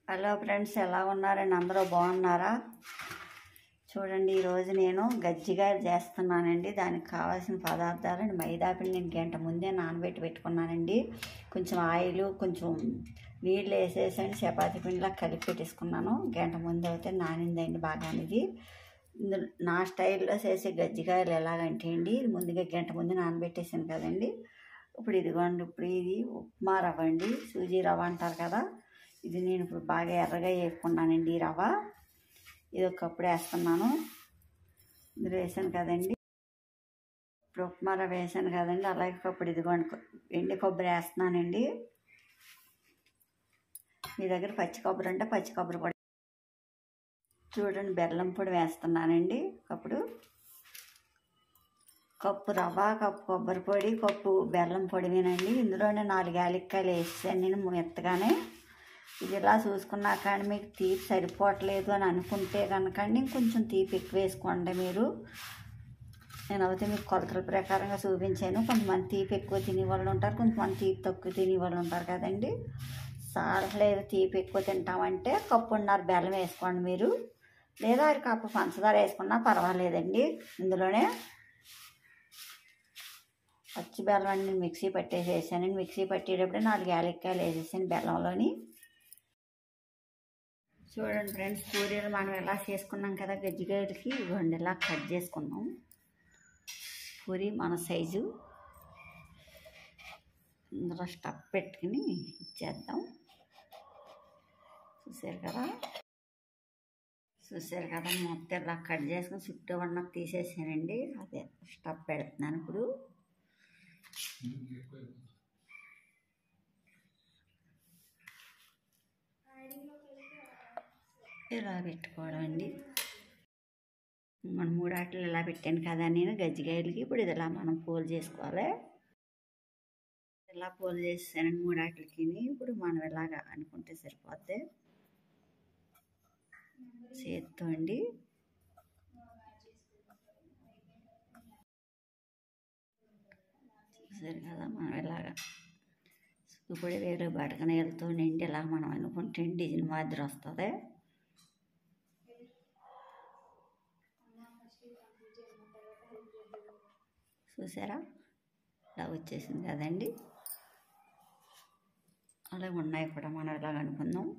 hello friends ఎలా ఉన్నారండి అందరూ బాగున్నారా చూడండి ఈరోజు నేను గజ్జిగా చేస్తున్నానండి దానికి కావాల్సిన పదార్థాలు మైదా పిండి నేను గంట ముందే నానబెట్టి పెట్టుకున్నానండి కొంచెం ఆయిల్ కొంచెం నీళ్ళు వేసేసండి చపాతీ పిండిలా కలిపి పెట్టేసుకున్నాను గంట ముందు అయితే నానిందండి బాగా ఇది ఇందులో నా స్టైల్లో చేసే గజ్జికాయలు ఎలాగంటే అండి ఇది ముందుగా గంట ముందు నానబెట్టేసాను కదండి ఇప్పుడు ఇదిగోండి ఇప్పుడు ఇది ఉప్మా రవ్వ అండి సూజీ రవ్వ అంటారు కదా ఇది నేను ఇప్పుడు బాగా ఎర్రగా వేసుకున్నానండి ఈ రవ్వ ఇది ఒక కప్పుడు వేస్తున్నాను ఇందులో వేసాను కదండి ఇప్పుడు ఉప్మా రవ్వ వేసాను కదండి అలాగే కప్పుడు ఇదిగోండి ఎండి కొబ్బరి వేస్తున్నానండి మీ దగ్గర పచ్చి కొబ్బరి అంటే పచ్చి కొబ్బరి కూడా చూడండి బెల్లం పొడి వేస్తున్నానండి కప్పుడు కప్పు రవ్వ కప్పు కొబ్బరి పొడి కప్పు బెల్లం పొడివేనండి ఇందులోనే నాలుగు యాలక్కాయలు వేసాను నేను మెత్తగానే ఇది ఇలా చూసుకున్నా కానీ మీకు తీపి సరిపోవట్లేదు అని అనుకుంటే కనుక ఇంకొంచెం తీపి ఎక్కువ వేసుకోండి మీరు నేను అయితే మీకు కొలతల ప్రకారంగా చూపించాను కొంతమంది తీపి ఎక్కువ తినే వాళ్ళు ఉంటారు కొంతమంది తీపి తక్కువ తినే వాళ్ళు ఉంటారు కదండి సాలట్లేదు తీపి ఎక్కువ తింటామంటే కప్పున్నర బెల్లం వేసుకోండి మీరు లేదా అది కప్పు పంచదార వేసుకున్నా పర్వాలేదండి ఇందులోనే పచ్చి బెల్లం అన్ని మిక్సీ పట్టేసి వేసానండి మిక్సీ పట్టేటప్పుడు నాలుగు యాలక్కాయలు వేసేసాను బెల్లంలోని చూడండి ఫ్రెండ్స్ పూరీలు మనం ఎలా చేసుకున్నాం కదా గజ్జికాయలకి ఇవ్వండి ఇలా కట్ చేసుకున్నాం పూరి మన సైజు ఇందులో స్టఫ్ పెట్టుకుని ఇచ్చేద్దాం చూసారు కదా చూసారు కదా మొత్తం ఇలా కట్ చేసుకుని చుట్టూ ఉన్న తీసేసానండి అదే స్టఫ్ పెడుతున్నాను ఇప్పుడు ఇలా పెట్టుకోవడం అండి మనం మూడాట్లు ఇలా పెట్టాను కదా నేను గజ్జికాయలకి ఇప్పుడు ఇది ఇలా మనం పూలు చేసుకోవాలి ఇలా పూలు చేసానండి మూడాట్లకి ఇప్పుడు మనం ఇలాగా అనుకుంటే సరిపోద్ది చేత్తో అండి చూసారు కదా మనం ఇలాగా ఇప్పుడు వేరే బటకన వెళ్తూ నిండి ఇలా మనం అనుకుంటే డిజైన్ మాదిరి వస్తుంది చూసారా ఇలా వచ్చేసింది కదండి అలాగే ఉన్నాయి కూడా మనం ఇలాగ అనుకుందాం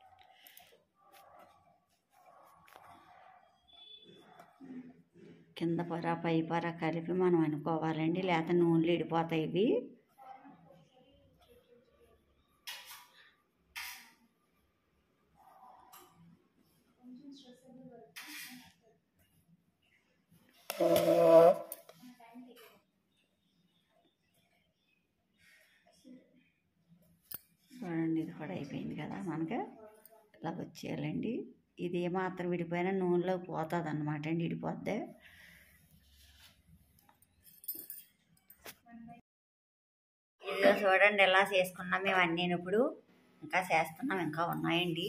కింద పొర పై పొర కలిపి మనం అనుకోవాలండి లేకపోతే నూనెలు ఇడిపోతాయి ఇవి చూడండి ఇది కూడా అయిపోయింది కదా మనకి ఇలా వచ్చేయాలండి ఇది ఏమాత్రం విడిపోయినా నూనెలో పోతుంది అనమాట అండి విడిపోద్ది ఇదిగో చూడండి ఎలా చేసుకున్నాం మేము అన్నీ ఇప్పుడు ఇంకా చేస్తున్నాం ఇంకా ఉన్నాయండి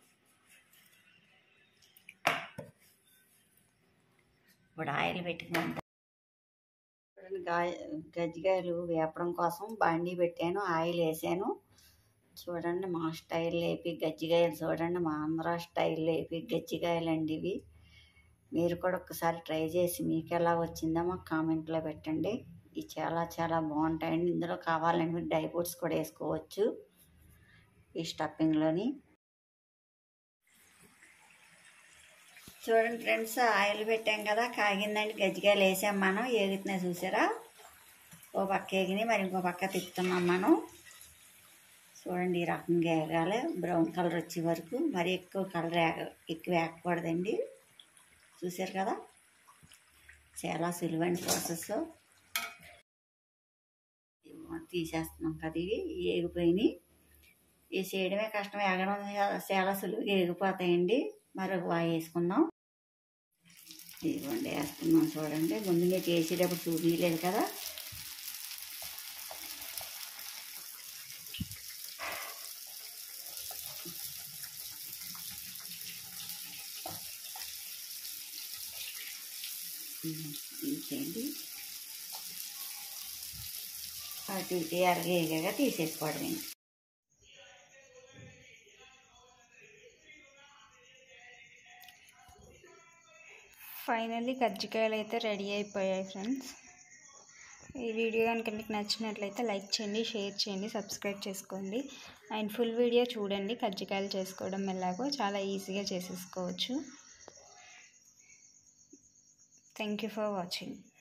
ఇప్పుడు ఆయిల్ పెట్టుకుంటాం చూడండి గాయ గజ్జికాయలు వేపడం కోసం బండి పెట్టాను ఆయిల్ వేసాను చూడండి మా స్టైల్ వేపి గజ్జికాయలు చూడండి మా ఆంధ్ర స్టైల్ వేపి గజ్జికాయలు అండి ఇవి మీరు కూడా ఒకసారి ట్రై చేసి మీకు ఎలా వచ్చిందో మాకు కామెంట్లో పెట్టండి ఇవి చాలా చాలా బాగుంటాయండి ఇందులో కావాలంటే మీరు డ్రై ఫ్రూట్స్ కూడా వేసుకోవచ్చు ఈ స్టఫింగ్లోని చూడండి ఫ్రెండ్స్ ఆయిల్ పెట్టాం కదా కాగిందండి గజ్జికాయలు వేసాం మనం ఏగుతున్నాయి చూసారా ఓ పక్క ఏగినాయి మరి ఇంకో పక్క తిప్పుతున్నాం మనం చూడండి ఈ రకంగా వేగాలి బ్రౌన్ కలర్ వచ్చే వరకు మరి ఎక్కువ కలర్ ఎక్కువ వేగకూడదండి చూసారు కదా చాలా సులువైన ప్రాసెస్ తీసేస్తున్నాం కదా ఇవి ఏగిపోయినాయి ఈ చేయడమే కష్టం ఎగడం చాలా సులువుగా ఏగిపోతాయండి మరొక వాయి వేసుకుందాం ఇదిగోండి వేసుకుందాం చూడండి ముందు మీరు చేసేటప్పుడు చూపించలేదు కదా ఇంకేంటి అటు ఇటు ఎరగేయగా తీసేసుకోవడమే ఫైనల్లీ కజ్జికాయలు అయితే రెడీ అయిపోయాయి ఫ్రెండ్స్ ఈ వీడియో కనుక మీకు నచ్చినట్లయితే లైక్ చేయండి షేర్ చేయండి సబ్స్క్రైబ్ చేసుకోండి అండ్ ఫుల్ వీడియో చూడండి కజ్జికాయలు చేసుకోవడం ఎలాగో చాలా ఈజీగా చేసేసుకోవచ్చు థ్యాంక్ యూ ఫర్ వాచింగ్